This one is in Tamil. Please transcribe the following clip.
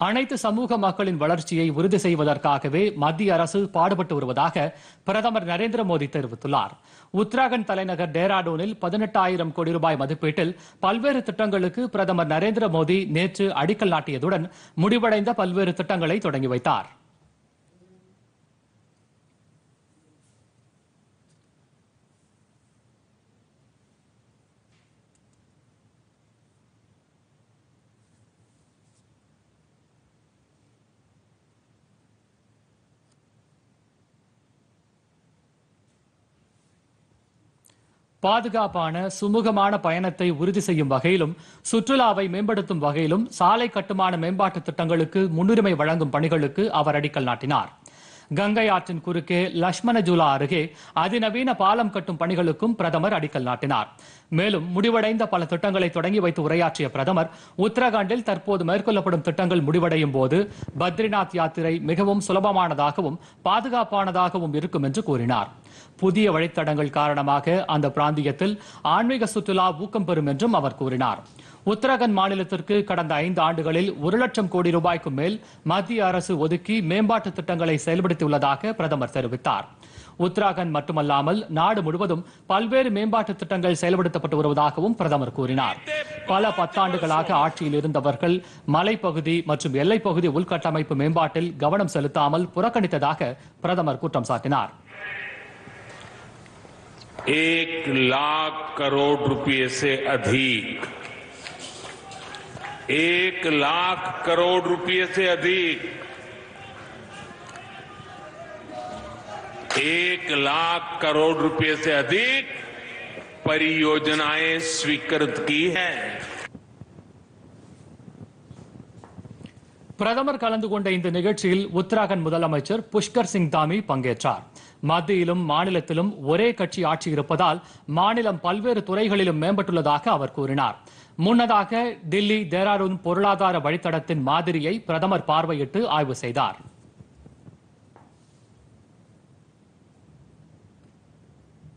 அனைத்து சமூக மக்களின் வளர்ச்சியை உறுதி செய்வதற்காகவே மத்திய அரசு பாடுபட்டு வருவதாக பிரதமர் நரேந்திர மோடி தெரிவித்துள்ளார் உத்தராகண்ட் தலைநகர் டேராடூனில் பதினெட்டாயிரம் கோடி ரூபாய் மதிப்பீட்டில் பல்வேறு திட்டங்களுக்கு பிரதமர் நரேந்திர மோடி நேற்று அடிக்கல் நாட்டியதுடன் முடிவடைந்த பல்வேறு திட்டங்களை தொடங்கி வைத்தார் பாதுகாப்பான சுமூகமான பயணத்தை உறுதி செய்யும் வகையிலும் சுற்றுலாவை மேம்படுத்தும் வகையிலும் சாலை கட்டுமான மேம்பாட்டு திட்டங்களுக்கு முன்னுரிமை வழங்கும் பணிகளுக்கு அவர் அடிக்கல் நாட்டினார் கங்கை ஆற்றின் குறுக்கே லட்சுமணஜூலா அருகே அதிநவீன பாலம் கட்டும் பணிகளுக்கும் பிரதமர் அடிக்கல் நாட்டினார் மேலும் முடிவடைந்த பல திட்டங்களை தொடங்கி வைத்து உரையாற்றிய பிரதமர் உத்தரகாண்டில் தற்போது மேற்கொள்ளப்படும் திட்டங்கள் முடிவடையும் போது பத்ரிநாத் யாத்திரை மிகவும் சுலபமானதாகவும் பாதுகாப்பானதாகவும் இருக்கும் என்று கூறினார் புதிய வழித்தடங்கள் காரணமாக அந்த பிராந்தியத்தில் ஆன்மீக சுற்றுலா ஊக்கம் பெறும் என்றும் அவர் கூறினார் உத்தரகாண்ட் மாநிலத்திற்கு கடந்த ஐந்து ஆண்டுகளில் ஒரு லட்சம் கோடி ரூபாய்க்கு மேல் மத்திய அரசு ஒதுக்கி மேம்பாட்டு திட்டங்களை செயல்படுத்தியுள்ளதாக பிரதமர் தெரிவித்தார் உத்தராகண்ட் மட்டுமல்லாமல் நாடு முழுவதும் பல்வேறு மேம்பாட்டு திட்டங்கள் செயல்படுத்தப்பட்டு வருவதாகவும் பிரதமர் கூறினார் பல பத்தாண்டுகளாக ஆட்சியில் இருந்தவர்கள் மலைப்பகுதி மற்றும் எல்லைப்பகுதி உள்கட்டமைப்பு மேம்பாட்டில் கவனம் செலுத்தாமல் புறக்கணித்ததாக பிரதமர் குற்றம் சாட்டினார் एक लाख करोड़ रुपए से अधिक एक लाख करोड़ रुपए से अधिक एक लाख करोड़ रुपए से अधिक परियोजनाएं स्वीकृत की हैं பிரதமர் கலந்து கொண்ட இந்த நிகழ்ச்சியில் உத்தராகண்ட் முதலமைச்சர் புஷ்கர் சிங் தாமி பங்கேற்றார் மத்தியிலும் மாநிலத்திலும் ஒரே கட்சி ஆட்சி இருப்பதால் மாநிலம் பல்வேறு துறைகளிலும் மேம்பட்டுள்ளதாக அவர் கூறினார் முன்னதாக டில்லி தேராடூன் பொருளாதார வழித்தடத்தின் மாதிரியை பிரதமர் பார்வையிட்டு ஆய்வு செய்தார்